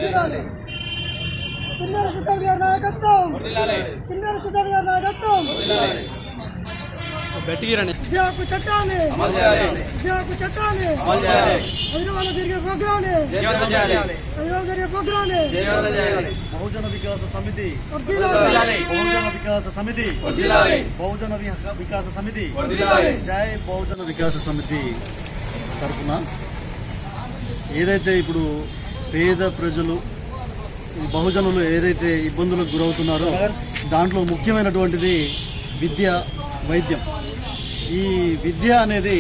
వర్ధిల్లాలి. కిన్నెర సిద్ధార్థ గారి నాయకత్వం కిన్నెర సిద్ధార్థ గారి నాయకత్వం విద్యా హక్కు చట్టాన్ని విద్యా హక్కు చట్టాన్ని హైదరాబాద్ లో జరిగే ప్రోగ్రాన్ని హైదరాబాద్ జరిగే ప్రోగ్రాన్ని బహుజన వికాస సమితి వర్ధిల్లాలి. బహుజన వికాస సమితి బహుజన విహ- వికాస సమితి జై బహుజన వికాస సమితి తరఫున ఏదైతే ఇప్పుడు పేద ప్రజలు ఈ బహుజనులు ఏదైతే ఇబ్బందులకు గురవుతున్నారో దాంట్లో ముఖ్యమైనటువంటిది విద్య వైద్యం ఈ విద్య అనేది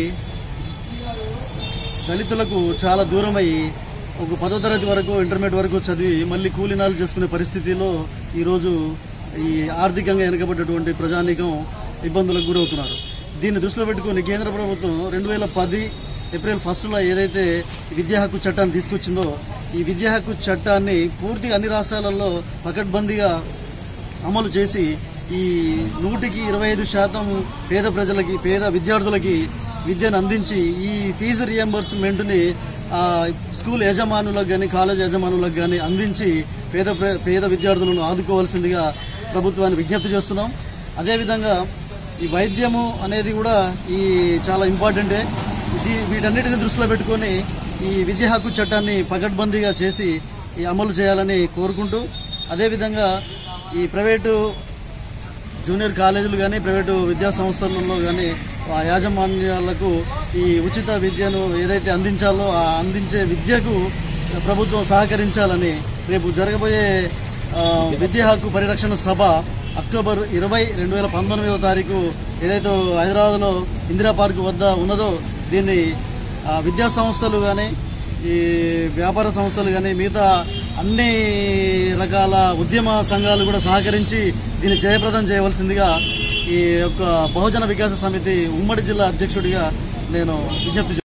దళితులకు చాలా దూరమై ఒక పదో తరగతి వరకు ఇంటర్మీడియట్ వరకు చదివి మళ్ళీ కూలినాలు చేసుకునే పరిస్థితిలో ఈరోజు ఈ ఆర్థికంగా వెనుకబడ్డటువంటి ప్రజానీకం ఇబ్బందులకు గురవుతున్నారు దీన్ని దృష్టిలో పెట్టుకుని కేంద్ర ప్రభుత్వం రెండు వేల పది ఏప్రిల్ ఫస్ట్లో ఏదైతే విద్యా హక్కు చట్టాన్ని తీసుకొచ్చిందో ఈ విద్యా హక్కు చట్టాన్ని పూర్తిగా అన్ని రాష్ట్రాలలో పకడ్బందీగా అమలు చేసి ఈ నూటికి ఇరవై ఐదు శాతం పేద ప్రజలకి పేద విద్యార్థులకి విద్యను అందించి ఈ ఫీజు రియంబర్స్మెంట్ని ఆ, స్కూల్ యజమానులకు కానీ కాలేజ్ యజమానులకు కానీ అందించి పేద ప్ర- పేద విద్యార్థులను ఆదుకోవాల్సిందిగా ప్రభుత్వాన్ని విజ్ఞప్తి చేస్తున్నాం అదేవిధంగా ఈ వైద్యము అనేది కూడా ఈ చాలా ఇంపార్టెంటే ఇది వీటన్నిటిని దృష్టిలో పెట్టుకొని ఈ విద్యా హక్కు చట్టాన్ని పకడ్బందీగా చేసి ఈ అమలు చేయాలని కోరుకుంటూ అదేవిధంగా ఈ ప్రైవేటు జూనియర్ కాలేజీలు కానీ ప్రైవేటు విద్యా సంస్థలలో కానీ ఆ యాజమాన్యాలకు ఈ ఉచిత విద్యను ఏదైతే అందించాలో ఆ అందించే విద్యకు ప్రభుత్వం సహకరించాలని రేపు జరగబోయే ఆ, విద్యా హక్కు పరిరక్షణ సభ అక్టోబర్ ఇరవై రెండు వేల పంతొమ్మిదవ తారీఖు ఏదైతే హైదరాబాద్లో ఇందిరా పార్క్ వద్ద ఉన్నదో దీన్ని ఆ, విద్యా సంస్థలు కానీ ఈ వ్యాపార సంస్థలు కానీ మిగతా అన్ని రకాల ఉద్యమ సంఘాలు కూడా సహకరించి దీన్ని జయప్రదం చేయవలసిందిగా ఈ యొక్క బహుజన వికాస సమితి ఉమ్మడి జిల్లా అధ్యక్షుడిగా నేను విజ్ఞప్తి